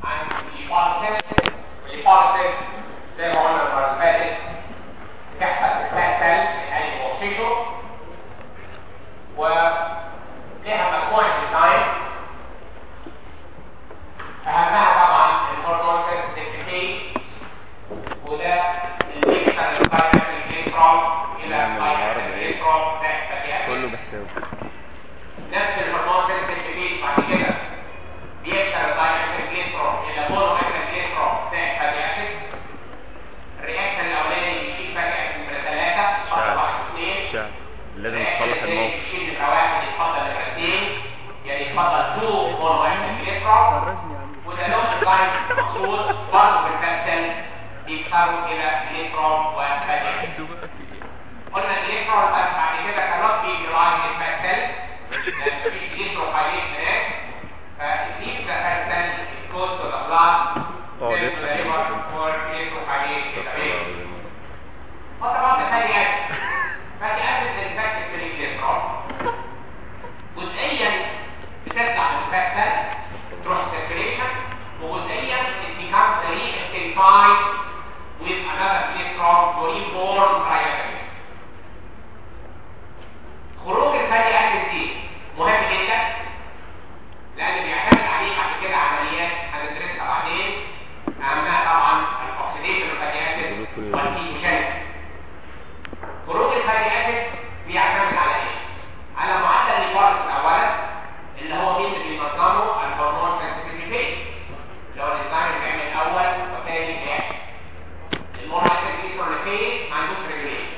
عن البوليسيس والبوليسيس زي ما قلنا المره اللي فاتت تحصل في الفات سيل اي بوستيشن ولها مجموعه ديزاين اهمها طبعا الهرمون سنسيتيفيتي وده اللي بيكسر الفايبر الجليسرول الى فايبر الجليسرول ده كله بحسابه نفس الهرمون سنسيتيفيتي بعد كده بيكسر الفايبر الجليسرول الى مونو الجليسرول ده فاتي اسيد الرياكشن الاولاني بيشيل فاتي اسيد من ثلاثه شعر. واحد واثنين شعر لازم نصلح الموقف يشيل نمرة واحد يتفضل نمرتين يعني يتفضل تو مونو الجليسرول وده لون ديزاين مخصوص برضه في الكابسل بيكسروا الى جليسرول وفاتي قلنا جليسرول بس بعد كده كانت في جراج الكابسل لان مفيش جليسرول حوالين هناك فالليف ذا كابسل goes to the blood اه، then to لسه the كده. liver for glycerol kinase to the استغفر vein. الله العظيم. وطبعا فاتي اسيد فاتي اسيد انفكتد في الجليسرول جزئيا بتطلع من الفات سيل تروح سيركيليشن وجزئيا it becomes re-esterified with another glycerol to reform triacetamide. خروج الفاتي اسيد دي مهم جدا لان بيعتمد عليه بعد كده عمليات هندرسها بعدين اهمها طبعا الاكسيديشن الفاتي اسيد والديفيوجن خروج الفاتي اسيد بيعتمد على ايه؟ على معدل الفارس اولا اللي هو مين اللي بينظمه الهرمون سنسيتيفيتي اللي هو الانزيم اللي بيعمل اول وثاني رياكشن المونوسيتيفيتي ما عندوش ريجوليشن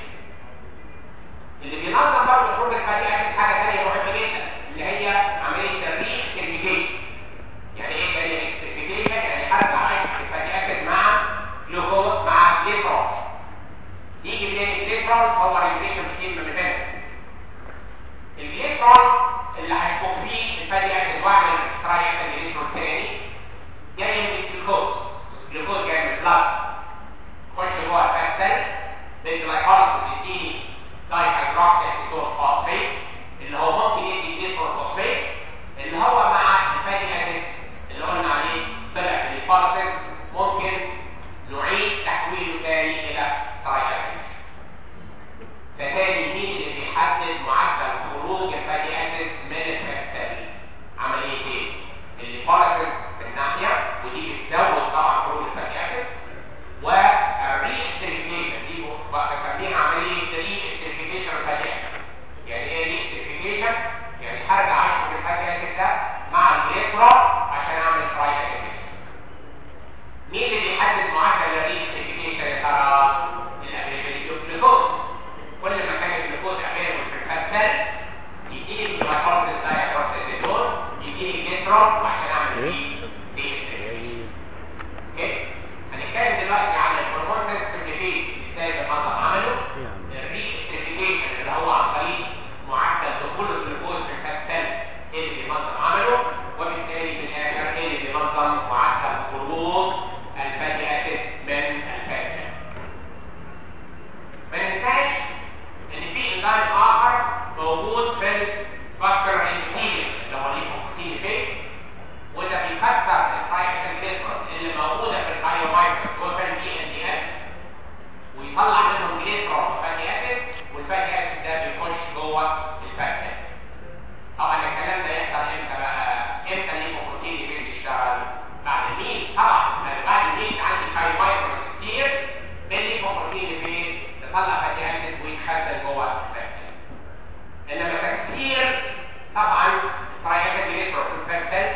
اللي بينظم برضه خروج الفاتي اسيد حاجه ثانيه مهمه جدا اللي هي عمليه الري استريفيكيشن يعني ايه الري استريفيكيشن؟ يعني حركه عشق الفاتي اسيد مع جلوكوز مع جليسرول يجي منين الجليسرول هو ريجوليشن سكيم من هنا الجليسرول اللي هيكون فيه الفاتي اسيد واعمل تراي اسيد جليسرول تاني جاي من الجلوكوز الجلوكوز جاي من البلاد خش جوه الفات سيل بالجلايكوليسيس يديني داي هيدروكسي اسيتون فوسفيت اللي هو ممكن يدي جليسرول فوسفيت اللي هو مع الفاتي اسيد اللي قلنا عليه طلع من الفوليسيس ممكن نعيد تحويله تاني الى تراي اسيد فبالتالي مين اللي بيحدد معدل خروج الفاتي اسيد من الفات سيل عمليتين الليبوليسيس من ناحيه ودي بتزود طبعا خروج الفاتي اسيد والريستريفيكيشن دي بسميها عمليه ريستريفيكيشن الفاتي اسيد يعني ايه ريستريفيكيشن؟ يعني هرجع اشفط الفاتي اسيد ده مع الجليسرول عشان اعمل تراي اسيد مين اللي بيحدد معدل الريستريفيكيشن يا ترى؟ الافيلابيلتي اوف جلوكوز كل ما كان الجلوكوز افيلابل في الفات سيل يديني الجلايكوليسيس دايكروسيتون يديني جليسرول عشان اعمل إيه؟ بيه ريستريفيكيشن اوكي هنتكلم دلوقتي عن الهرمون سنسيتيفيتي ازاي المنطق عمله إيه يا عم؟ الريستريفيكيشن اللي هو عن طريق معدل دخول الجلوكوز في الفات سيل ايه اللي بينظم عمله وبالتالي في الاخر ايه اللي بينظم معدل خروج الفاتي اسيد من الفات سيل ما ننساش ان في انزيم اخر موجود في الفاسكولار اندوثيليوم اللي هو الليفوبروتين فيه وده بيكسر الفايبروجليسرول اللي موجوده في البايومايكرو توتال دي ان دي اس ويطلع منهم جليسرول وفاتي اسيد والفاتي اسيد ده بيخش جوه الفات سيل. طبعا الكلام ده يحصل امتى بقى؟ امتى الليفوبروتين اللي بيشتغل؟ بعد مين؟ طبعا أنا بعد مين عندي بايومايكرو كتير بالليفوبروتين اللي فيه تطلع فاتي اسيد ويتخزن جوه الفات سيل. انما تكسير طبعا ترايات جليسرول في الفات سيل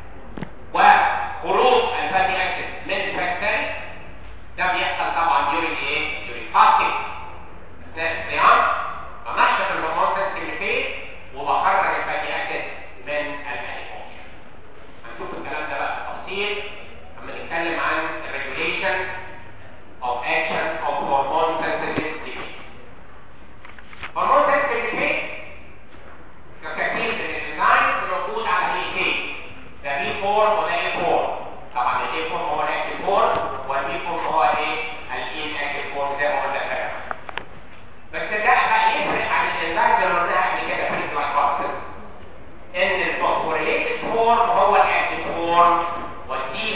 وخروج الفاتي اسيد من الفات سيل ده بيحصل طبعا during ايه؟ during fasting اثناء الصيام بنشط الهرمون سنسيتيفيتي وبخرج الفاتي اسيد من الاديبوز هنشوف الكلام ده بقى بالتفصيل لما نتكلم عن regulation of action of hormone sensitive disease هرمون sensitivity ككثير من الانزيم موجود على هيئتين ده بي 4 وده اي 4 طبعا الاي 4 هو الاكتيف 4 والبي 4 هو ايه الان اكتيف 4 زي ما قلنا كده بس ده بقى يفرق عن الانزيم اللي قلناها قبل كده في الجلايكولايسيس ان الفوسفوريليتد فورم هو الاكتيف فورم والدي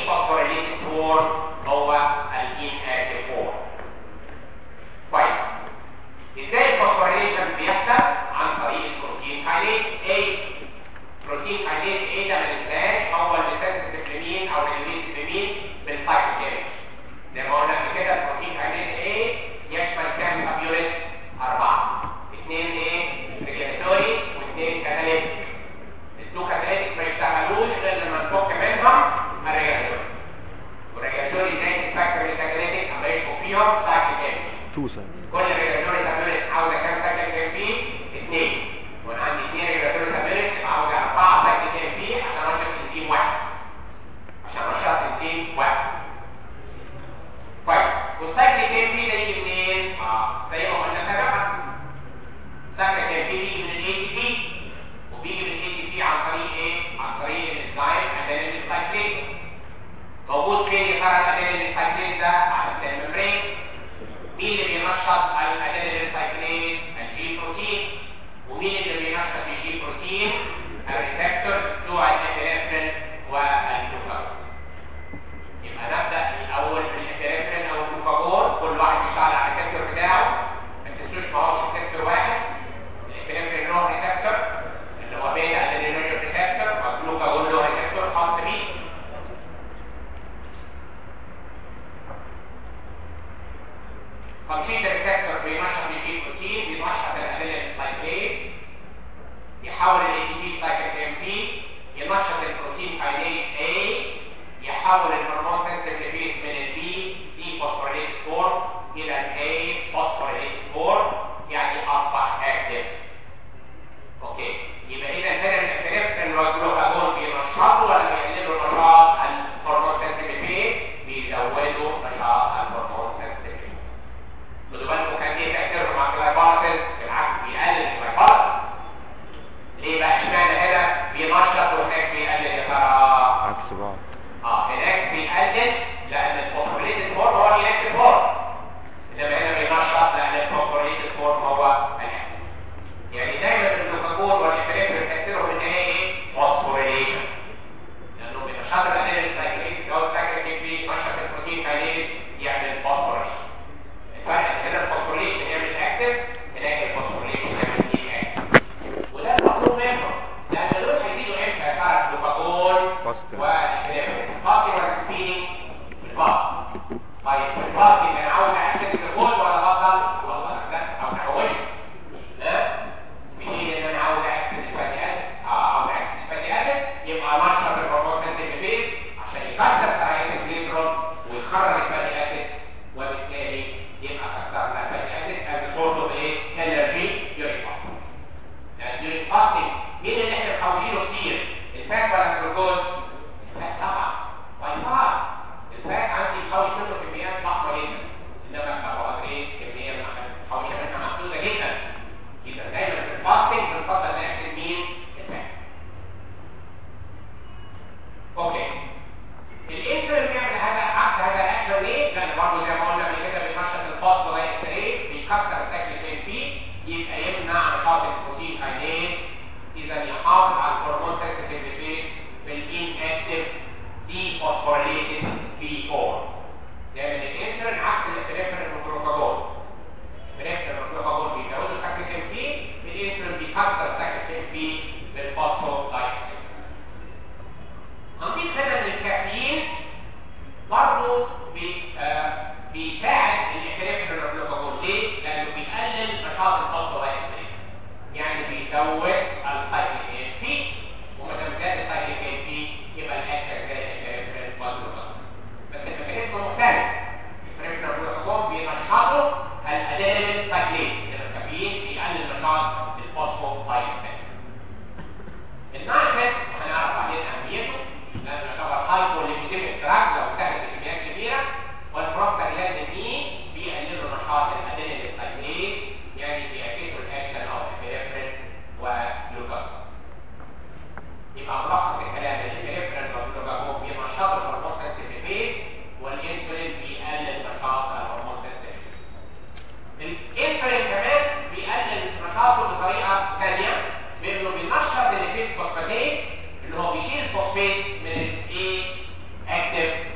مين بالسايكوكيميك زي ما قلنا قبل كده البروتين كاينيز A يشمل كام سب يونت أربعة اثنين ايه ريجولاتوري واثنين كاتاليتيك التو كاتاليتيك ما يشتغلوش غير لما نفك منهم الريجولاتوري والريجولاتوري زي تفك من الكاتاليتيك اما يشبك فيهم سايكوكيميك توسع كل ريجولاتوري سابيلت عاوزه كام سايكل كام فيه؟ اثنين وانا عندي اثنين ريجولاتوري سابيلت يبقى عاوزه اربعه سايكل كام فيه عشان انشط انزيم واحد عشان انشط انزيم واحد كويس والسايكل كام فيه ده يجي منين؟ اه زي ما قلنا سابقا سايكل كام فيه بيجي من الاي تي بي وبيجي من الاي تي بي عن طريق ايه؟ عن طريق الانزيم ادينين سايكليز موجود فين يا ترى الادينين سايكليز ده على السيل ميمبرين مين اللي بينشط الادينين سايكليز الجي بروتين ومين اللي بينشط الجي بروتين الريسبتورز بتوع الابريفرين والجلوكاجون يبقى نبدا الاول بالابريفرين او الجلوكاجون كل واحد يشتغل على الريسبتور بتاعه ما تنسوش ما هوش ريسبتور واحد الابريفرين له ريسبتور اللي هو بيتا ادينين ريسبتور والجلوكاجون له ريسبتور خاص بيه خمسين ريسبتور بينشط الجي بروتين بينشط الادينين سايكليز يحول الاي تي بي سايكل ام بي ينشط البروتين كاينيز A يحول الهرمون سنسيتيف ليبيد من البي دي فوسفوريليت 4 الى الاي فوسفوريليت 4 يعني اصبح اكتف اوكي يبقى اذا هنا الابنفرين والجلوكاجون بينشطوا ولا بيقللوا نشاط الهرمون سنسيتيف ليبيد بيزودوا نشاط الهرمون سنسيتيف ليبيد خدوا بالكم كان ايه تاثيرهم على الجلايكوليسيس بالعكس بيقلل الجلايكوليسيس ليه بقى اشمعنى هنا بينشط وهناك بيقلل يا ترى عكس بعض اه هناك بيقلل لان الفوسفوريليتد فورم هو الاكتيف فورم انما هنا بينشط لان الفوسفوريليتد فورم هو الاكتيف يعني دايما الجلوكاجون والابريفرين تاثيرهم ان هي ايه فوسفوريليشن لانه بينشط الادينين سايكليز هو السايكليك بي نشط البروتين كاينيز يعمل فوسفوريليشن الفرق ان هنا الفوسفوريليشن يعمل اكتيف هناك الفوسفوريليشن يعمل ايه اكتيف وده المطلوب منهم لان دول هيزيدوا امتى يا ترى الجلوكاجون فاستنج. والابريفرين فاضي ولا سبيدنج بالفاضي طيب بالفاضي انا عاوز احسن الجول ولا بطل والله لا او نحوش ها منين ان انا عاوز احسن الفاتي اسيد اه عاوز احسن الفاتي اسيد يبقى نشط الهرمون سنتيفيز عشان يكسر ترايز الجليسرول ويخرج الفاتي اسيد وبالتالي يبقى كسرنا الفاتي اسيد از سورت اوف ايه انرجي يوريك يعني يوريك فاستنج مين اللي احنا محوشينه كتير الفات ولا الجلوكوز الفات طبعا باي فار الفات عندي محوش منه كميات ضخمه جدا انما الكربوهيدرات كميه محوشه منها محدوده جدا جدا دايما في الفاستنج بنفضل ناكل مين الفات اوكي الانسولين بيعمل هذا عكس هذا الاكشن ليه؟ لان برضه زي ما قلنا قبل كده بينشط الفوسفودايستريت بيكسر السايكل فين فيه يبقى يمنع نشاط البروتين كاينيز اذا يحافظ على الهرمون سنسيتيفيتي في الان اكتف دي فوسفوريليتد بي 4 لان الانسولين عكس الابريفرين والجلوكاجون الابريفرين والجلوكاجون بيزودوا السايكل فين فيه الانسولين بيكسر السايكل فين فيه بالفوسفودايستريت هنضيف هنا ان الكافيين برضه بي آه بيساعد الابريفرين والجلوكاجون ليه؟ لانه بيقلل نشاط الفوسفودايستريت يعني بيزود السايكلين بي وما دام زاد السايكلين بي يبقى الاكشن زي الابريفرين والجلوكاجون بس الميكانيزم مختلف الابريفرين والجلوكاجون بينشطوا الادينين سايكلين الكافيين بيقلل نشاط الفوسفودايستريت النايتريت هنعرف بعدين اهميته لانه يعتبر هايبو ليبيديميك دراج لو اتاخد بكميات كبيره والبروستاجلاندين بيقللوا نشاط الادينين سايكلين يعني بيعكسوا الاكشن او الابريفرين والجلوكاجون يبقى ملخص الكلام ان الابريفرين والجلوكاجون بينشطوا الهرمون سنسيتيفيز والانسولين بيقلل نشاط الهرمون سنسيتيفيز الانسولين كمان بيقلل نشاطه بطريقه ثانيه بانه بينشط الليبيد فوسفاتيز اللي هو بيشيل الفوسفات من الايه اكتف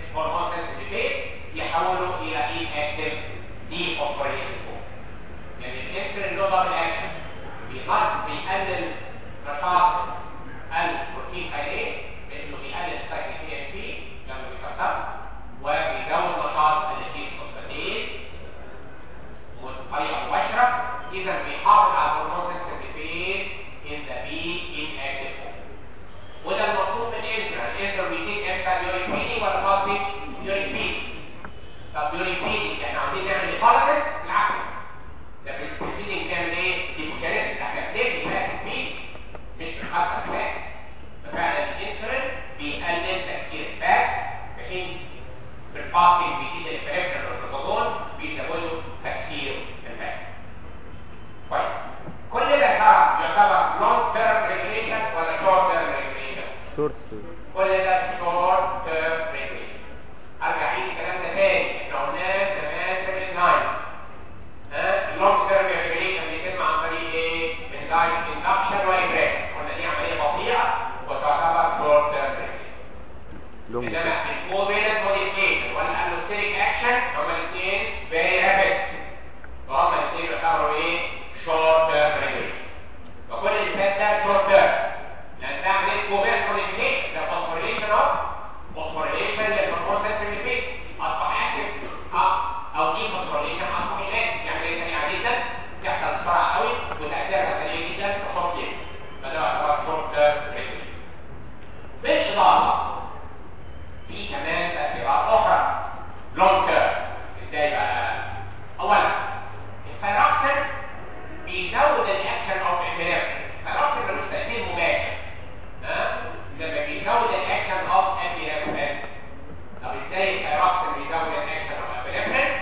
ولا بوزيتيف يورين فيد طب يورين فيد احنا عايزين نعمل ليبوليسيس بالعكس ده في الفيدنج بتعمل ايه؟ ديبوكاريس احنا بنبني فات فيد مش بنحط فات ففعلا الانسولين بيقلل تكسير الفات في حين في الفاستنج بيزيد البريفرال والجلوكوز بيزودوا تكسير الفات كويس كل ده ترى يعتبر لونج تيرم ريجوليشن ولا شورت تيرم ريجوليشن شورت كل ده شورت تيرم ريجوليشن ارجع اعيد الكلام ده تاني احنا قلناه زمان في الناين ها اللونج تيرم ريجوليشن بيتم عن طريق ايه؟ انزايم اندكشن واجريشن قلنا دي عمليه بطيئه وتعتبر شورت تيرم ريجوليشن لونج انما الكوفيلنت موديفيكيشن والالوستيريك اكشن هما الاثنين فيري رابيد وهما الاثنين يعتبروا ايه؟ شورت تيرم ريجوليشن فكل اللي فات ده شورت تيرم لان ده عمليه كوفيلنت موديفيكيشن ده فوسفوريليشن اوف فوسفوريليشن للهرمون سنسيتيفيتي اصبح اكتف او دي فوسفوريليشن اصبح اناكتف يعني عمليه سريعه جدا تحصل بسرعه قوي وتاثيرها سريع جدا وشورت جدا فده يعتبر شورت تيرم ريجوليشن بالاضافه في كمان تأثيرات أخرى لونج تيرم ازاي بقى؟ أولا الثيروكسين بيزود الأكشن أوف ابنفرين الثيروكسين ملوش تأثير مباشر ها؟ لما بيزود الأكشن أوف ابنفرين طب ازاي الثيروكسين بيزود الأكشن أوف ابنفرين؟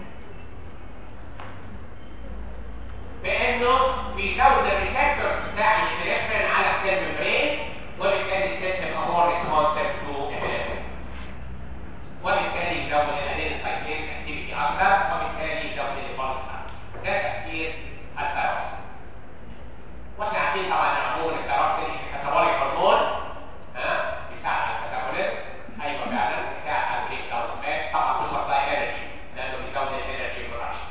بأنه بيزود الريسبتورز بتاع الابنفرين على السيل ميمبرين وبالتالي السيستم امور ريسبونسيف تو ابنفرين وبالتالي يزود الادين سايكلين اكتيفيتي اكتر وبالتالي يزود البلس ده تاثير الثيروكسين واحنا عارفين طبعا هرمون الثيروكسين كاتابوليك هرمون ها بيساعد على الكاتابوليزم ايوه فعلا بيساعد على البريك داون فات طبعا مش سبلاي انرجي لانه بيزود الانرجي برودكشن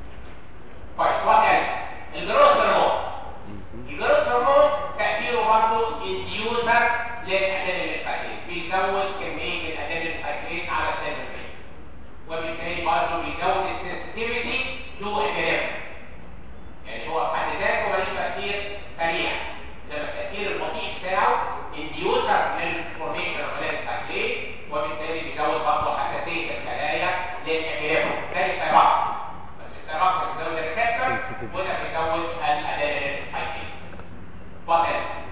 كويس وات ايلس الجروث هرمون الجروث هرمون تاثيره برضه انديوزر للادينين سايكلين بيزود كميه الادينين سايكلين على السيل ميمبرين وبالتالي برضه بيزود السنسيتيفيتي تو ابيريم يعني هو في حد ذاته ملوش تاثير سريع انما التاثير البطيء بتاعه انديوزر للفورميشن اوف الادينين سايكلين وبالتالي بيزود برضه حساسيه الخلايا للابيريم زي الثيروكسين بس الثيروكسين بيزود الريسبتور وده بيزود الادينين سايكلين وات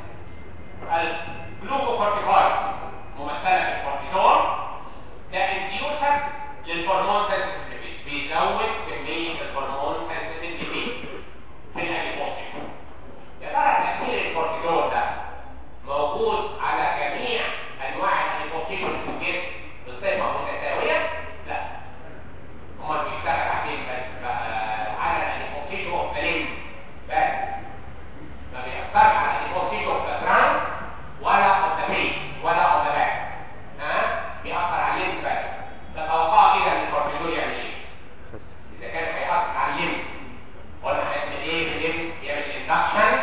الجلوكوكورتيكويد ممثله بالكورتيزون ده انديوسر للهرمون سنسيتيفيتي بيزود كميه الهرمون سنسيتيفيتي في الاديبوسيس يا ترى تاثير الكورتيزون ده موجود على جميع انواع الاديبوسيشن في الجسم بصفه متساويه؟ لا امال بيشتغل عليه بس بقى على الاديبوسيشن اوف ذا بس ما بيأثرش على الاديبوسيشن اوف ذا ترانك ولا اوف ذا فيس ولا اوف ذا باك ها بيأثر على الليمف بس تتوقع كده ان الكورتيزول يعمل ايه؟ اذا كان هيأثر على الليمف قلنا هيعمل ايه في الليمف؟ يعمل اندكشن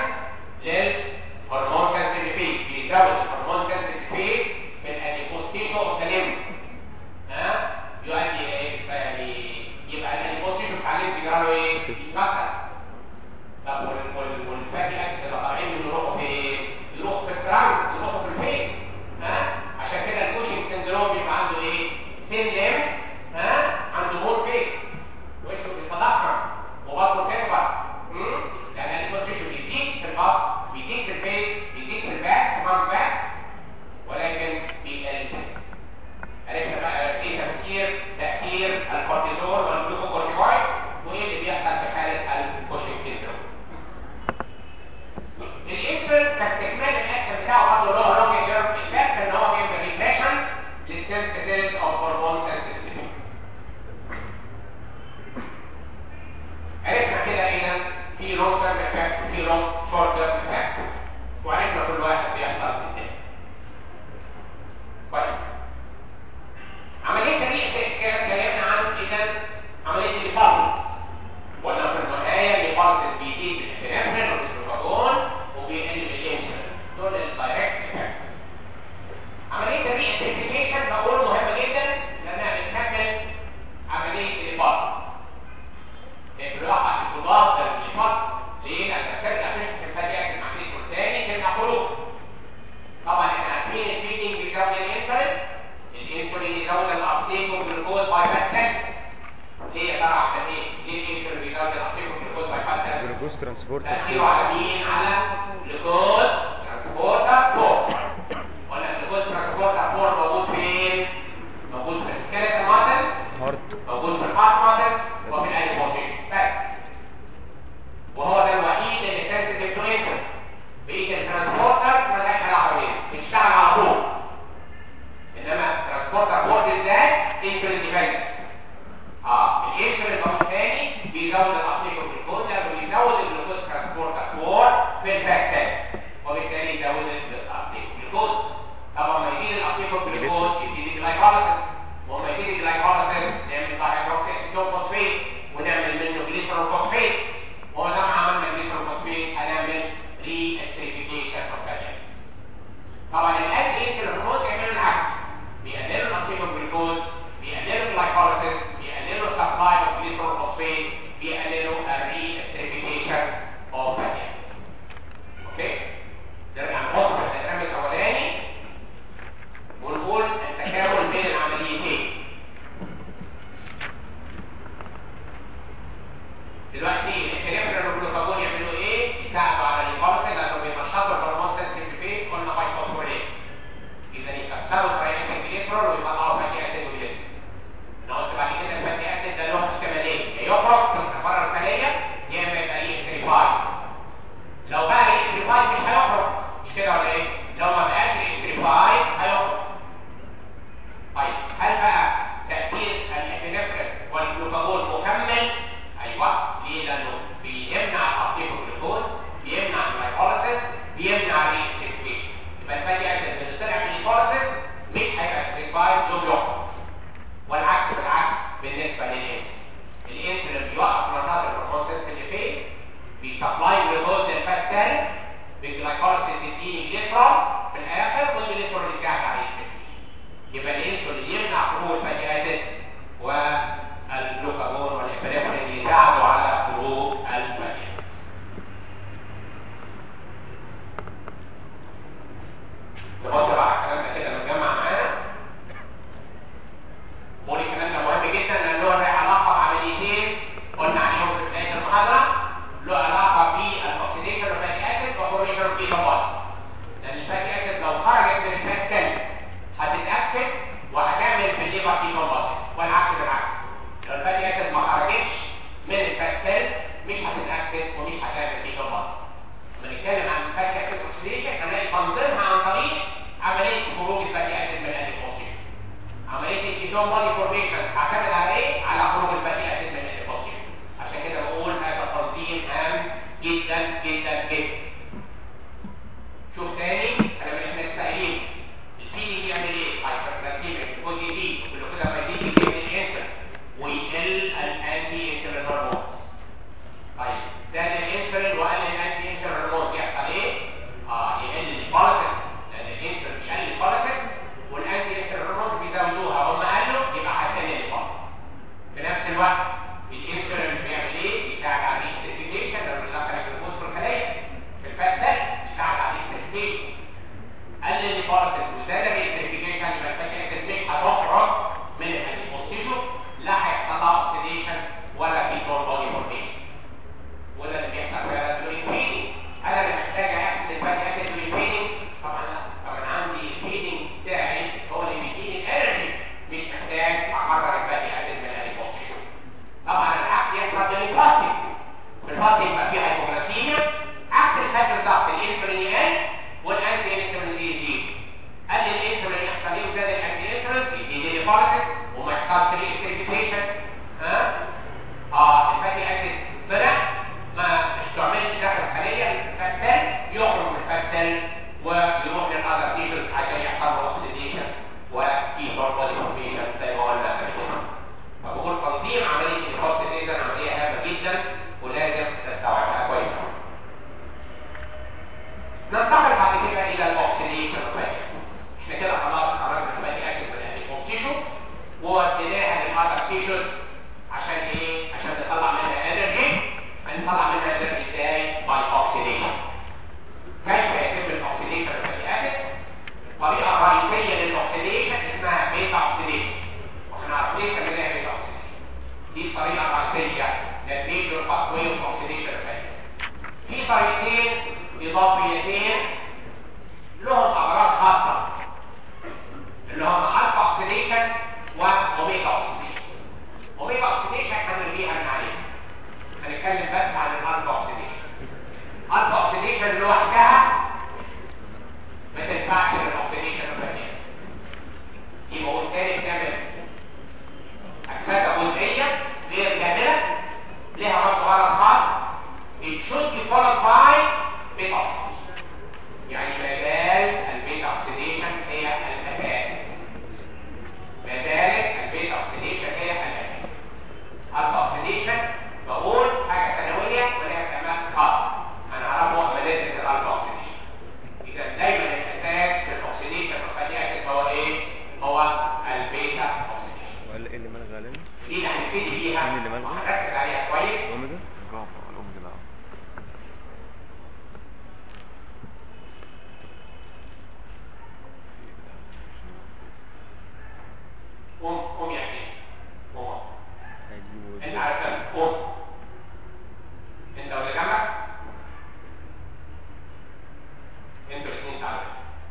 للهرمون سنسيتيفيت بيزود الهرمون سنسيتيفيت من الاديبوسيشن اوف ذا ليمف ها يؤدي الى ايه؟ يعني يبقى الاديبوسيشن بتاع الليمف يجرى له ايه؟ يتكسر طب وال- وال- والفاتي اكس اللي طالعين من يروحوا في يروحوا في الترانك يروحوا في الفيس ها عشان كده الكوشنج سندروم بيبقى عنده ايه؟ سين ليم ها عنده مور فيس وشه بيتضخم وبطنه تكبر امم يعني الكوشن بيزيد في البطن بيزيد في الفيس بيزيد في الباك كمان باك ولكن بيقل في الفيس. عرفنا بقى ايه تفسير تاثير الكورتيزول والجلوكوكورتيكويد وايه اللي بيحصل في حاله الكوشنج سيندروم الاسفل كاستكمال الاكشن بتاعه برضه له لونج تيرم افكت ان هو بيعمل ريجريشن للسنسيتيف اوف هرمون سنسيتيفيتي عرفنا كده اذا في لونج تيرم افكت وفي لونج شورت تيرم افكت وعرفنا كل واحد بيحصل ازاي كويس عمليه دي اتكلمنا عن اذا عمليه الليبارس وقلنا في النهايه الليبارس بيزيد بالابنفرين والجلوكاجون وبيقل بالانسولين دول الدايركت افكت عمليه الري اسيديفيكيشن بقول مهمه جدا لانها بتكمل عمليه الليبارس بالراحه الضغط الليبارس ليه؟ لان بترجع تشحن الفاتي اكسد مع الانسولين يزود الابتيك والجلوكوز باي فات سيل ليه يا ترى عشان ايه؟ ليه الانسولين بيزود الابتيك والجلوكوز باي فات سيل؟ جلوكوز ترانسبورت تأثيره على مين؟ على جلوكوز ترانسبورتر 4 قلنا الجلوكوز ترانسبورتر 4 موجود فين؟ موجود في السكيلتال ماسل هارت موجود في الهارت ماسل وفي الانيموتيشن بس وهو ده الوحيد اللي سنسيتيف تو انسولين بقيه الترانسبورتر ملهاش علاقه بيه بتشتغل على طول انما الترانسبورتر 4 بالذات انسولين ديبندنت اه الانسولين برضه تاني بيزود الابتيك والجلوكوز لانه بيزود الجلوكوز ترانسبورتر 4 في الفات سيل وبالتالي يزود الابتيك والجلوكوز طبعا لما يزيد الابتيك والجلوكوز يزيد الجلايكوليسيس ولما يزيد الجلايكوليسيس نعمل دايهيدروكسي اسيتون فوسفيت ونعمل منه جليسرول فوسفيت ولما عملنا جليسرول فوسفيت هنعمل ري استريفيكيشن اوف فاتي طبعا الاكل انسولين هرمون يعملوا العكس بيقللوا الابتيك والجلوكوز بيقللوا الجلايكوليسيس بيقللوا السبلاي اوف جليسرول فوسفيت بيقللوا الري استريفيكيشن اوف فاتي اوكي نرجع نبص في الدياجرام الاولاني ونقول التكامل بين العمليتين دلوقتي الكريمبرين والجلوكاجون يعملوا ايه؟ يساعدوا على الهيبارسل لانه بينشطوا الهرمون سنسيتيف فيت قلنا باي فوسفوريت اذا يكسروا التراينيك جليسرول ويطلعوا فاتي اسيد وجليسرول انا قلت بعد كده الفاتي اسيد ده له احتمالين يا يخرج من بره الخليه يا اما يبقى ريستريفاي لو بقى ريستريفاي مش هيخرج مش كده ولا ايه؟ لو ما بقاش ريستريفاي هيخرج طيب هل بقى تأثير الابنفرين والجلوكاجون مكمل؟ ايوه ليه؟ لانه بيمنع الابتيك الجلوكوز بيمنع الجلايكوليسيس بيمنع الريستريكشن يبقى الفاتي اسيد اللي طلع من الجلايكوليسيس مش هيبقى ستريفايد يوم يخرج والعكس بالعكس بالنسبه للانسولين الانسولين بيوقف نشاط الهرمون اللي فيه بيسبلاي جلوكوز للفات سيل بالجلايكوليسيس يديني جليسرول في الاخر والجليسرول يساعد على الريستريكشن يبقى الانسولين يمنع خروج الفاتي اسيد والجلوكاجون والابريفرين يساعدوا على خروج الفاتي نبص بقى على الكلام ده كده متجمع معانا قول الكلام ده مهم جدا لان له علاقه بعمليتين قلنا عليهم في بدايه المحاضره له علاقه بالاكسيديشن اوف فاتي اسيد وفورميشن اوف كيتون لان الفاتي اسيد لو خرجت من الفات سيل هتتاكسد وهتعمل في الليبر كيتون بودي والعكس بالعكس لو الفاتي اسيد ما خرجتش من الفات سيل مش هتتاكسد ومش هتعمل كيتون بودي لما نتكلم عن الفاتي اسيد اوكسيديشن هنلاقي تنظيمها عن طريق عمليه خروج الفاتي اسيد من الاديبوزيشن عمليه الكيتون بودي فورميشن هعتمد على ايه؟ على خروج الفاتي اسيد من الاديبوزيشن عشان كده بقول هذا التنظيم هام جدا جدا جدا شوف تاني انا من احنا سائلين الفيدنج يعمل ايه؟ هايبرجلاسيميك جزء دي كله كده ما يزيد يزيد الانسولين ويقل الانتي انسولين هرمون طيب زاد الانسولين وقل الانتي انسولين هرمون يحصل ايه؟ اه يقل الباراسيت لان الانسولين بيقل الباراسيت والانتي انسولين هرمون بيزودوها هم قالوا يبقى هتقل الباراسيت في نفس الوقت الانسولين بيعمل ايه؟ يساعد على الريستريكشن لو دخل الجلوكوز في الخلايا في الفات ده يساعد على الريستريكشن قلل الباراسيت وزاد الريستريكشن يبقى الفاتي اسيد مش هتخرج من الاديبوزيشن لا هيحصل لها اوكسيديشن ولا في تون بودي فورميشن وده اللي بيحصل فعلا دورين فيدنج انا اللي محتاج احسب الفاتي اسيد دورين فيدنج طبعا لا طبعا عندي الفيدنج بتاعي هو اللي بيديني الانرجي مش محتاج احرر الفاتي اسيد من الاديبوزيشن طبعا العكس يحصل دورين فاستنج في الفاستنج يبقى فيه هايبوغلاسيميا عكس الفات بالظبط الانسولين يقل والانتي انسولين يزيد قل الانسولين يحصل ايه وزاد الانتي انسولين يزيد الباراسيت وما يحصلش ريستريكشن ها اه الفاتي اسيد طلع ما استعملش داخل الخليه الفات سيل يخرج من الفات سيل ويروح للاذر تيشوز عشان يحصل له اوكسيديشن وفي هرمون فورميشن زي ما قلنا قبل كده فبقول تنظيم عمليه البروسيس اذا عمليه هامه جدا ولازم تستوعبها كويس ننتقل بعد كده الى الاوكسيديشن احنا كده خلاص خرجنا الفاتي اسيد من الاديبوز ووديناها للاذر تيشوز عشان ايه؟ عشان نطلع منها انرجي هنطلع منها انرجي ازاي؟ باي اوكسيديشن كيف يتم الاوكسيديشن الفاتي اسيد؟ الطريقه الرئيسيه للاوكسيديشن اسمها بيتا اوكسيديشن اضافيتين لهم اغراض خاصه اللي هم الفا اوكسيديشن واوميجا اوكسيديشن اوميجا اوكسيديشن هنرجيها من عليها هنتكلم بس عن الالفا اوكسيديشن الفا اوكسيديشن لوحدها ما تنفعش للاوكسيديشن الثانيه يبقى هو الثاني بتعمل اكسده جزئيه غير كامله لها برضه غرض خاص it should be followed by beta oxidation يعني مجال البيتا اوكسيديشن هي الاساس مجال البيتا اوكسيديشن هي الاساس الفا اوكسيديشن بقول حاجه ثانويه ولها كمان خاص هنعرفه لما ندرس الالفا اوكسيديشن اذا دايما الاساس في الاوكسيديشن والفاتي اسيد هو ايه هو البيتا اوكسيديشن وقال ايه اللي ملغى علينا دي اللي هنبتدي بيها مين اللي ملغى؟ وهنركز عليها كويس الاوميجا جامعة الأوميجا لا قوم قوم يا حبيبي قوم هيجيبوا انت على الكلام قوم انت واللي جنبك انتوا الاثنين تعالوا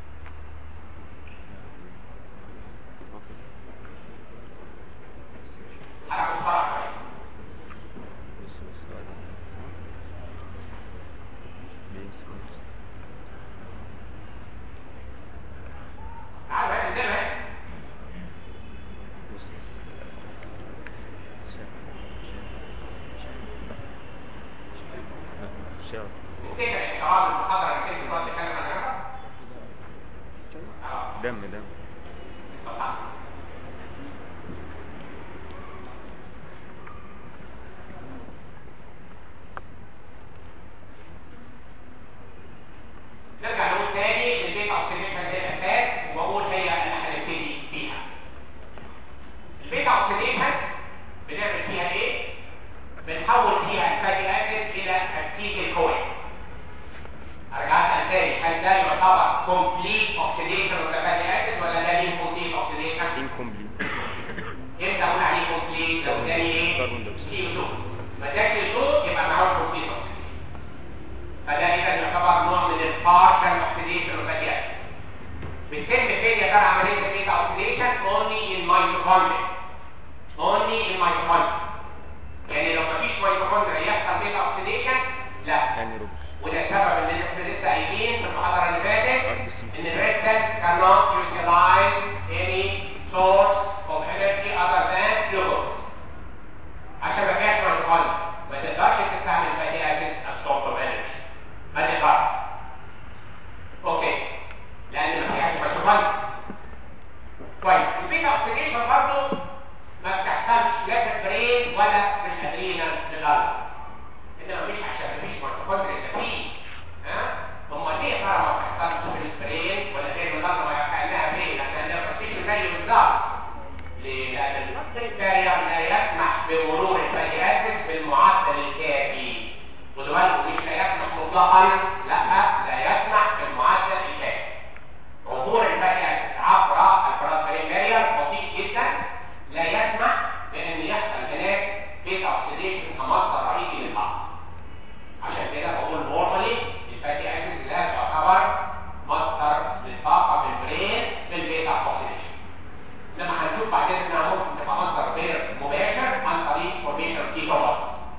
حركوا بسرعه شويه بص بص بعد بيمسك نفسه تعالوا هات قدام هات بص بص شاف شاف شاف نفتكر اشتراك المحاضره اللي كنت بتقعد تتكلم عنها اه دم دم اتفضل. نرجع نقول تاني البيتا اوكسيديشن دي الاساس وبقول هي اللي هنبتدي فيها البيتا اوكسيديشن بنعمل فيها ايه بنحول فيها الفاتي اسيد الى اسيتيل كوين ارجعت تاني هل ده يعتبر كومبليت اوكسيديشن اوف فاتي اسيد ولا ده انكومبليت اوكسيديشن incomplete امتى اقول عليه كومبليت لو اداني ايه كربون دايوكسيد. سي 2 ما اداش 2 يبقى معهوش كومبليت اوكسيديشن فده اذا يعتبر نوع من البارشال اوكسيديشن اوف فاتي اسيد بتتم فين يا ترى عمليه البيتا اوكسيديشن اونلي ان ميتوكوندريا اونلي ان ميتوكوندريا يعني لو مفيش ميتوكوندريا يحصل بيتا اوكسيديشن لا يعني روبوت وده السبب ان احنا لسه قايلين في المحاضره اللي فاتت RBC. ان الريد سيل cannot utilize any source of energy other than glucose عشان ما فيهاش ميتوكوندريا ما تقدرش تستعمل فاتي اسيد as source of energy ما تقدرش اوكي لان ما فيهاش ميتوكوندريا كويس البيتا اوكسيديشن برضه ما بتحصلش لا في البرين ولا في الادرينال للقلب انما مش عشان مفيش ميتوكوندريا اللي فيه ها هم ليه ترى ما بتحصلش في البرين ولا غير من ما كانها برين لان النيرفستيشن زي بالظبط ليه؟ لان البلد كارير لا يسمح بمرور الفاتي اسيد بالمعدل الكافي خدوا بالكم مش لا يسمح مطلقا لا لا يسمح بالمعدل الكافي عبور الفاتي اسيد عبر البلد كارير بطيء جدا لا يسمح بان يحصل هناك بيتا اوكسيديشن كمصدر رئيسي للطاقه عشان كده بقول نورمالي الفاتي اسيد لا تعتبر مصدر للطاقه في البرين بالبيتا اوكسيديشن لما هنشوف بعدين انها ممكن تبقى مصدر غير مباشر عن طريق فورميشن كيتونات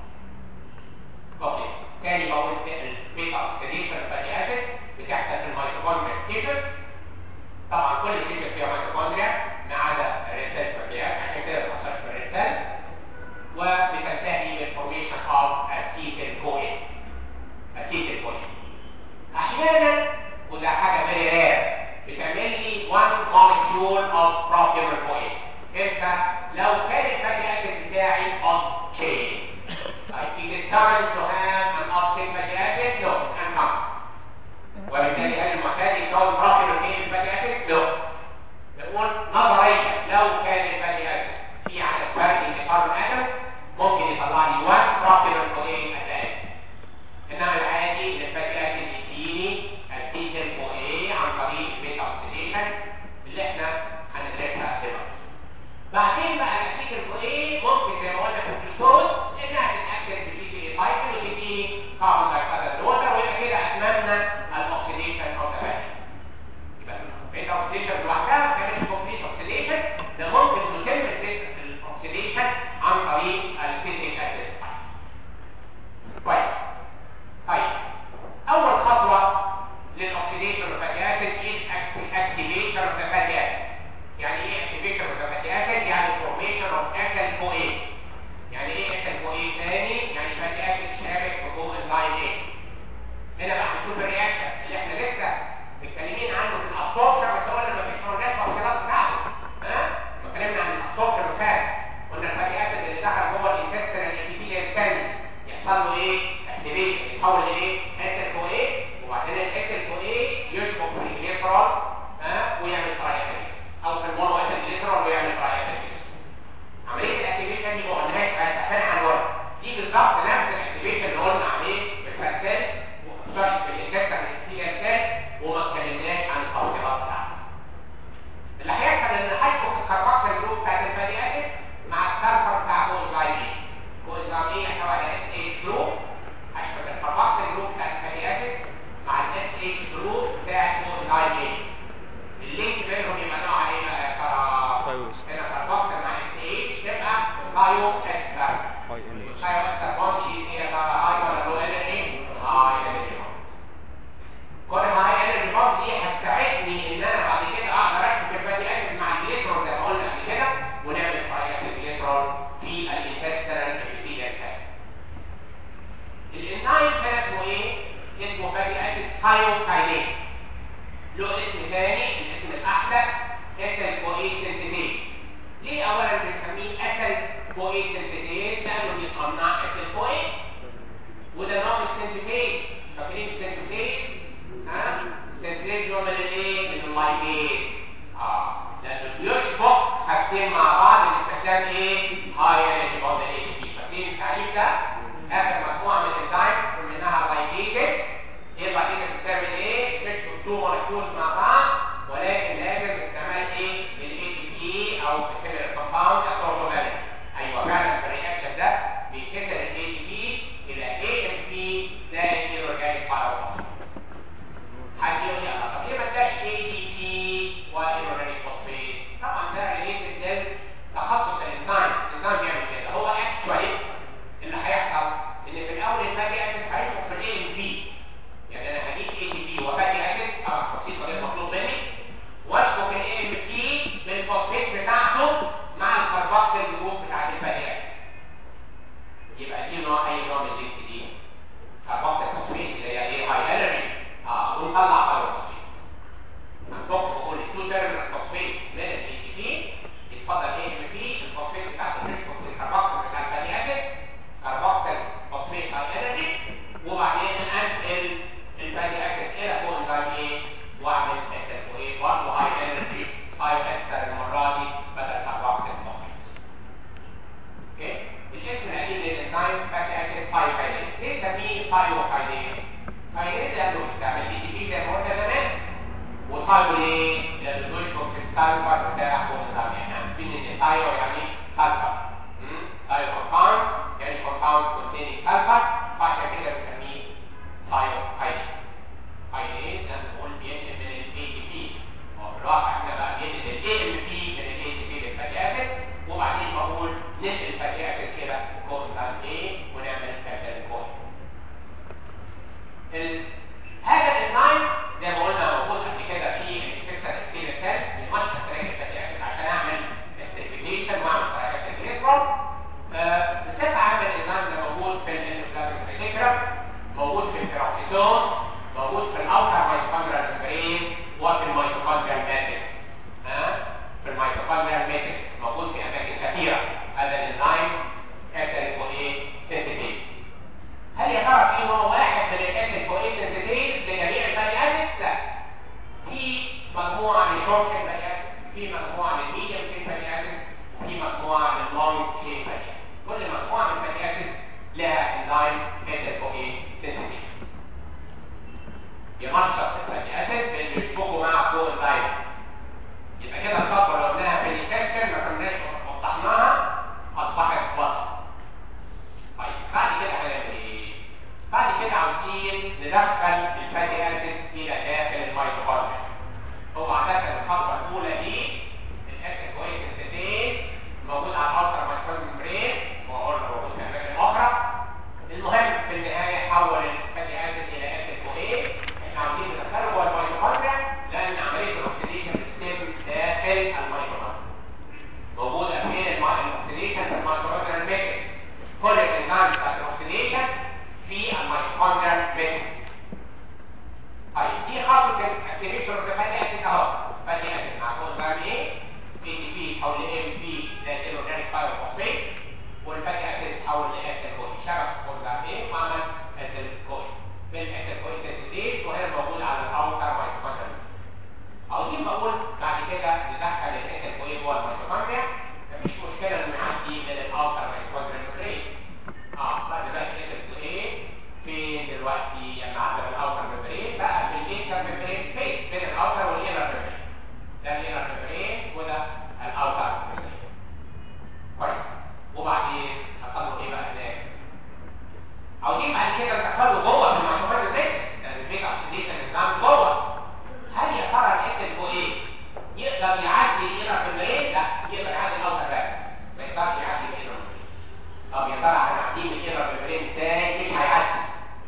اوكي تاني بقول البيتا اوكسيديشن الفاتي اسيد بتحصل في الميتوكوندريا تيشرز طبعا كل تيشرز فيها ميتوكوندريا ما عدا الريسيل ما فيهاش عشان كده ما بتاثرش في الريسيل وبتنتهي بالفورميشن اوف اسيتيل كوين اسيتيل كوين احيانا وده حاجه فيري رير بتعمل لي 1 molecule of propional coin امتى لو كان الفاتي اسيد بتاعي off chain طيب is it common to have an off chain fatty acid? No, it's uncommon وبالتالي هل المعتاد يكون propional chain fatty acid? No نقول نظريا لو كان الفاتي اسيد في عدد فردي من كاربون اتوم ممكن يطلع لي 1 propional coin at the end انما العادي ان الفاتي اسيد يديني اسيتيل كو اي عن طريق البيتا اوكسيديشن اللي احنا هندرسها دلوقتي بعدين بقى الاسيتيل كو اي ممكن زي ما قلنا في الجلوكوز انها تتاكد بالبي سي اي سايكل وتديني كاربون دايوكسيد ووتر ويبقى كده اتممنا formation of ethyl CoA يعني ايه ethyl CoA تاني يعني fatty acid شارك في coenzyme A هنا بقى هنشوف الرياكشن اللي احنا لسه متكلمين عنه في الابسوربشن بس قلنا مفيش مرونات واختلاط بتاعته ها؟ لما اتكلمنا عن الابسوربشن وفات قلنا الفاتي اسيد اللي دخل جوه الانتستين الابيثيليال الثاني يحصل له ايه؟ اكتيفيشن يتحول لايه؟ اسيد كو ايه وبعدين الاسيد كو ايه يشبك في الجليسرول ها ويعمل تراياسيد او في المونو اسيد جليسرول ويعمل تراياسيد عمليه الاكتيفيشن دي ما قلناهاش هتفرق عن ورا دي بالظبط نفس الاكتيفيشن اللي قلنا عليه في الفاتات سوري في الانتستين الابيثيليال وما اتكلمناش عن التوصيلات بتاعته اللي هيحصل ان هيدخل الكربوكسيل جروب بتاعت الفاتي اسيد مع السلفر بتاع كوزايمين كوزايمين يحتوي على اس اتش جروب هيشبك الكربوكسيل جروب بتاع الفاتي اسيد مع الاس اتش جروب بتاع كوزايمين اللينك بينهم يبقى نوع ايه بقى يا ترى؟ فايوس. هنا كربوكسيل مع اس اتش تبقى بايو استر هاي ان اتش بايو استر بوند دي هي ترى هاي ولا لو انرجي؟ هاي انرجي بوند كل هاي انرجي بوند دي هتساعدني ان انا بعد كده اقدر اشبك الفاتي اسيد مع الجليسرول زي ما قلنا قبل كده ونعمل فايات الجليسرول في الانتستينال ابيثيليال سيل الانزيم كان اسمه ايه؟ اسمه فاتي اسيد ثايوكاينيز له اسم ثاني الاسم الاحدث اتل كوي سنتيتيز ليه اولا بنسميه اتل كوي سنتيتيز لانه بيصنع اتل كوي وده نوع من السنتيتيز فاكرين السنتيتيز ها السنتيتيز هو من الايه من اللايبيز اه لانه بيشبك حاجتين مع بعض باستخدام ايه هاي انرجي بوند اي تي بي فاكرين التعريف ده اخر مجموعه من الانزيمز منها لايبيز ايه بعد كده بتعمل ايه تشبك تو مولكيولز مع بعض ولكن لازم استعمال ايه الاي تي بي او بسيميلر كومباوند اسورتومالي ايوه فعلا في الرياكشن ده بيتكسر الاي تي بي الى اي ام بي زائد الاورجانيك بايوفوسفيت حد يقول لي الله طب ليه ما اداش اي دي بي والاورجانيك فوسفيت طبعا ده ريليتد لتخصص الانزيم الانزيم بيعمل كده هو اكشوالي اللي هيحصل ان في الاول الفاتي اسيد هيشبك في الاي ام بي يعني انا هجيب اي تي بي وفاتي اسيد طبعا بسيطه غير مطلوب مني واشبك الاي ام بي بالفوسفيت بتاعته مع الكربوكسيل جروب بتاعت الفاتي اسيد يبقى دي نوع اي نوع من اللينك دي كربوكسيل فوسفيت اللي هي ايه هاي انرجي اه ونطلع بايوفوسفيت هنفك ونقول التو تيرمينال فوسفيت من الاي تي بي يتفضل اي ام بي الفوسفيت بتاعته تشبك بالكربوكسيل بتاع الفاتي اسيد كربوكسيل فوسفيت هاي انرجي وبعدين انقل الفاتي اسيد الى كوانزيم ايه واعمل اسيد وايه برضه هاي انرجي بايو استر المره دي بدل كربوكسيل فوسفيت اوكي الاسم القديم للانزيم فاتي اسيد بايوكاينيز ليه سميه بايوكاينيز كاينيز لانه بيستعمل اي تي بي زي ما قلنا زمان وثايو ليه؟ لانه بيشبك في السلفر بتاع كوانزيم يعني عارفين ان ثايو يعني سلفر ثايو كومباوند يعني كومباوند containing سلفر فعشان كده بنسميه ثايوكاينيز كاينيز لما نقول بينقل من الاي تي بي هو في الواقع احنا بقى بينقل الاي ام بي من الاي تي بي للفاتي اسيد وبعدين بقول ننقل الفاتي اسيد كده كوانزيم ايه ونعمل كابتن كوين ال- هذا الانزيم زي ما قلنا موجود قبل كده في الانفكشن ستيل سيل بيمشي تراك الفاتي اسيد عشان اعمل استيفيكيشن واعمل تراك الجليسرول بصفه عامه الانزيم ده موجود في الاندوبلازميك ريتيكولم موجود في البيروكسيتون موجود في الاوتر ميتوكوندريال ممبرين وفي الميتوكوندريال ماتريكس ها في الميتوكوندريال ماتريكس موجود في اماكن كثيره هذا الانزيم اسيد ايه سنتيتيز هل يا ترى في نوع واحد من الاسيد كويس سنتيتيز لجميع الفاتي اسيد؟ لا. في مجموعه من شورت تشين فاتي اسيد، في مجموعه من ميديوم تشين فاتي اسيد، وفي مجموعه من لونج تشين فاتي اسيد. كل مجموعه من الفاتي اسيد لها انزيم اسيد كويس سنتيتيز. ينشط الفاتي اسيد بان يشبكوا مع كو انزيم. يبقى كده الخطوه اللي قلناها في الكاستر ما كناش وضحناها اصبحت واضحه. طيب بعد كده هنعمل ايه؟ بعد كده عاوزين ندخل الفاتي اسيد الى داخل الميتوكوندريا. هو عادة الخطوة الأولى دي الاسيد كويس سنتيز موجود على الالترا مايكروبيوم ممبرين وقلنا موجود في أماكن أخرى. المهم في النهاية حول الفاتي اسيد إلى اسيد كويس احنا عاوزين ندخله جوه الميتوكوندريا لأن عملية الأكسيديشن بتتم داخل الميتوكوندريا. موجودة فين الم- الاوكسيديشن في الميتوكوندريال ماتريكس كل الانزيمز بتاعت الاوكسيديشن في الميتوكوندريال ماتريكس طيب دي خطوه الاكتيفيشن اوف فاتي اسيد اهو فاتي اسيد مع كونزيم ايه اي تي بي تحول ل ام بي زي الاورجانيك بايوفوسفيت والفاتي اسيد تحول لاسيد كوي شبك كونزيم ايه وعمل اسيد كوي في الاسيد كوي سينثيز وهنا موجود على الاوتر ميتوكوندريال عاوزين بقول بعد كده ندخل الاسيد كوي جوه الميتوكوندريا مفيش مشكله انه يعدي من الاوتر ميتوكوندريال ميمبرين اه بقى دلوقتي الاسيد كوي فين دلوقتي لما عدى من الاوتر ميمبرين بقى في الانتر ميمبرين سبيس بين الاوتر والانر ميمبرين ده الانر ميمبرين وده الاوتر ميمبرين كويس وبعدين حصل له ايه بقى هناك عاوزين بعد كده ندخله جوه في الميتوكوندريال ميمبرين لان البيتا اوكسيديشن نظام جوه هل يا ترى الاسيد هو ايه يقدر يعدي الانر ميمبرين لا يقدر يعدي الاوتر بس ما يقدرش يعدي الانر ميمبرين طب يا ترى هنعديه من الانر ميمبرين ازاي مش هيعدي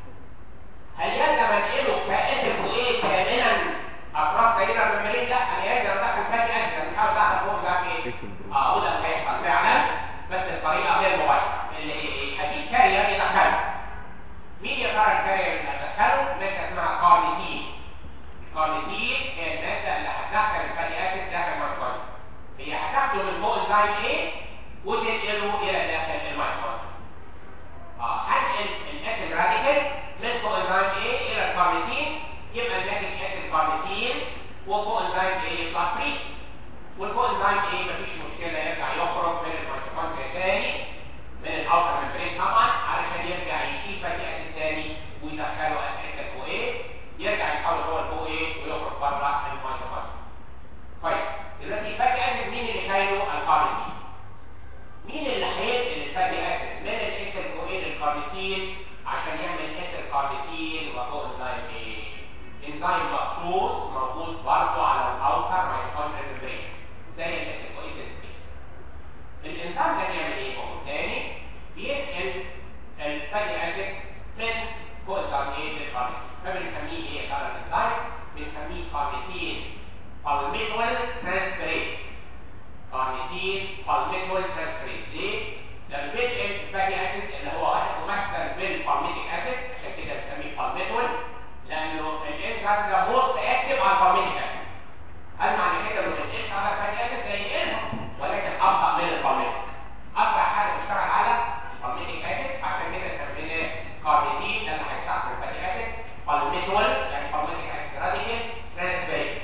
هل يلزم انقله كاسيد هو ايه كاملا اطراف الانر ميمبرين لا انا لازم ادخل فاتي اسيد بنحاول ادخل فوق ده ايه اه وده اللي هيحصل فعلا بس الطريقه غير مباشره اللي هي ايه اكيد كارير يدخله مين يا ترى الكارير اللي هدخله ماده اسمها كارنيتين الكارنيتين هي الماده اللي هتدخل الفاتي اسيد داخل الميتوكوندريا هي هتاخده من فوق انزيم ايه وتنقله الى داخل الميتوكوندريا اه هنقل الاسيد راديكال من فوق انزيم ايه الى الكارنيتين يبقى الناتج اسيد كارنيتين وفوق انزيم ايه يطلع فري والفوق انزيم ايه مفيش مشكله يرجع يخرج من الميتوكوندريا تاني من الاوتر ميمبرين طبعا علشان يرجع يشيل فاتي اسيد تاني ويدخله اسيد كو ايه يرجع يتحول هو لفوق ايه ويخرج بره الميتوكوندريا كويس دلوقتي فاتي اسيد مين اللي شايله الكارنيتين مين اللي هينقل الفاتي اسيد من الاسيد كو ايه للكارنيتين عشان يعمل اسيد كارنيتين وفوق انزيم ايه انزيم مخصوص موجود برضه على الاوتر ميتوكوندريال ميمبرين زي الاسيد كو ايه الانزيم ده بيعمل ايه هو تاني بينقل الفاتي اسيد من فوق الكارنيتين للكارنيتين فبنسميه ايه ترى الانزيم بنسميه كارنيتين بالميتول ترانسفيريز كارنيتين بالميتول ترانسفيريز ليه؟ لما بينقل الفاتي اسيد اللي هو واحد ممثل بالبالميتيك اسيد عشان كده بنسميه بالميتول لانه الانزيم ده موست اكتف على البالميتيك اسيد هل معنى كده انه ما ينقلش على الفاتي اسيد زي ينقلهم ولكن ابطا من البالميتيك اسرع حاجه بيشتغل على البالميتيك اسيد عشان كده سميناه كارنيتين ده اللي هيستعمل الفاتي اسيد بالميتول يعني بالميتيك اسيد راديكال ترانسفيريز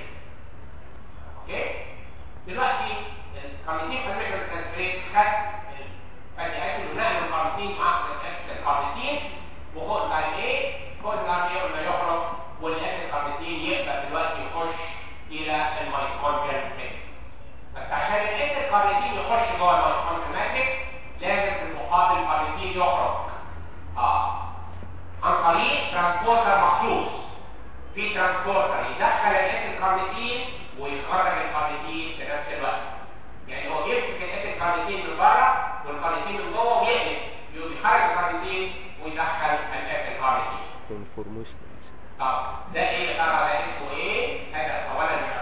اوكي دلوقتي الكارنيتين بالميتول ترانسفيريز خد الفاتي اسيد ونقل الكارنيتين مع الكارنيتين وهو انزيم ايه هو انزيم ايه قلنا يخرج والاسيد كارنيتين يقدر دلوقتي يخش الى الميتوكوندريال ماتريكس بس عشان الاسيد كارنيتين يخش جوه الميتوكوندريال ماتريكس لازم في المقابل الكارنيتين يخرج اه عن طريق ترانسبورتر مخصوص في ترانسبورتر يدخل الاسيد كارنيتين ويخرج الكارنيتين في نفس الوقت يعني هو بيمسك الاسيد كارنيتين من بره والكارنيتين من جوه ويقلب يخرج الكارنيتين ويدخل الاسيد كارنيتين conformation طب ده ايه يا ترى ده اسمه ايه هذا اولا